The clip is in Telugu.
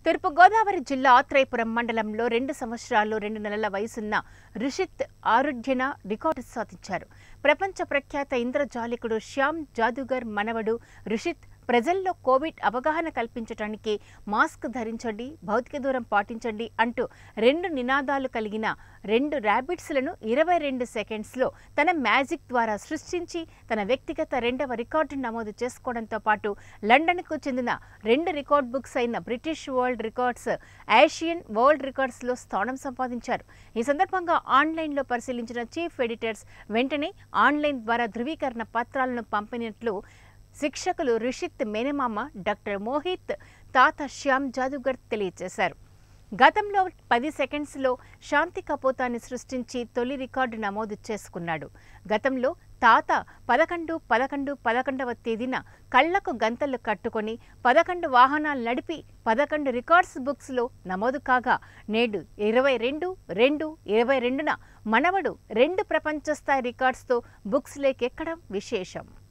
తూర్పుగోదావరి జిల్లా ఆత్రేయపురం మండలంలో రెండు సంవత్సరాలు రెండు నెలల వయసున్న రుషిత్ ఆరుఢ్యన రికార్డు సాధించారు ప్రపంచ ప్రఖ్యాత ఇంద్రజాలికుడు శ్యామ్ జాదుగర్ మనవడు రుషిత్ ప్రజల్లో కోవిడ్ అవగాహన కల్పించడానికి మాస్క్ ధరించండి భౌతిక దూరం పాటించండి అంటూ రెండు నినాదాలు కలిగిన రెండు ర్యాబిట్స్లను ఇరవై రెండు సెకండ్స్లో తన మ్యాజిక్ ద్వారా సృష్టించి తన వ్యక్తిగత రెండవ రికార్డు నమోదు చేసుకోవడంతో పాటు లండన్కు చెందిన రెండు రికార్డ్ బుక్స్ అయిన British world records Asian world రికార్డ్స్లో స్థానం సంపాదించారు ఈ సందర్భంగా ఆన్లైన్లో పరిశీలించిన చీఫ్ ఎడిటర్స్ వెంటనే ఆన్లైన్ ద్వారా ధృవీకరణ పత్రాలను పంపినట్లు శిక్షకులు రిషిత్ మేనమామ డాక్టర్ మోహిత్ తాత శ్యామ్ జాదుగర్ తెలియజేశారు గతంలో పది సెకండ్స్లో శాంతి కపోతాన్ని సృష్టించి తొలి రికార్డు నమోదు చేసుకున్నాడు గతంలో తాత పదకొండు పదకొండు పదకొండవ తేదీన కళ్లకు గంతలు కట్టుకొని పదకొండు వాహనాలు నడిపి పదకొండు రికార్డ్స్ బుక్స్లో నమోదు కాగా నేడు ఇరవై రెండు రెండు ఇరవై రెండున మనవడు రెండు ప్రపంచ స్థాయి రికార్డ్స్తో బుక్స్లోకి ఎక్కడం విశేషం